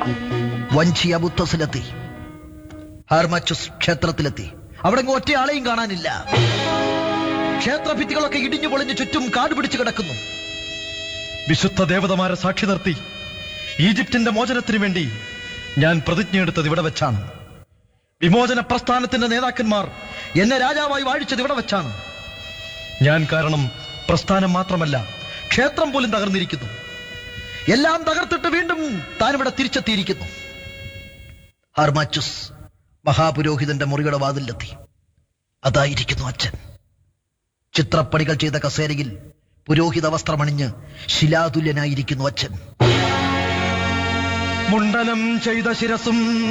വഞ്ചിയ ബുദ്ധസിലെത്തി Harmachis ക്ഷേത്രത്തിലെത്തി അവിടെ അങ്ങ് ഒറ്റയാളെയും കാണാനില്ല ക്ഷേത്രഭിത്തികളൊക്കെ ഇടിഞ്ഞു പൊളിഞ്ഞ് ചുറ്റും കാട് പിടിച്ചു കിടക്കുന്നു വിശുദ്ധ ദേവതമാരെ സാക്ഷി നിർത്തി ഈജിപ്തിന്റെ മോചനത്തിനു വേണ്ടി ഞാൻ പ്രതിജ്ഞയെടുത്തത് ഇവിടെ വെച്ചാണ് വിമോചന പ്രസ്ഥാനത്തിന്റെ നേതാക്കന്മാർ എന്നെ രാജാവായി വാഴിച്ചത് ഇവിടെ വെച്ചാണ് ഞാൻ കാരണം പ്രസ്ഥാനം മാത്രമല്ല ക്ഷേത്രം പോലും തകർന്നിരിക്കുന്നു എല്ലാം തകർത്തിട്ട് വീണ്ടും താൻ ഇവിടെ തിരിച്ചെത്തിയിരിക്കുന്നു ഹാർമാച്ചുസ് മഹാപുരോഹിതന്റെ മുറിയുടെ വാതിലെത്തി അതായിരിക്കുന്നു അച്ഛൻ ചിത്രപ്പണികൾ ചെയ്ത കസേരയിൽ പുരോഹിത വസ്ത്രമണിഞ്ഞ് ശിലാതുല്യനായിരിക്കുന്നു അച്ഛൻ മുണ്ടനം ചെയ്ത ശിരസും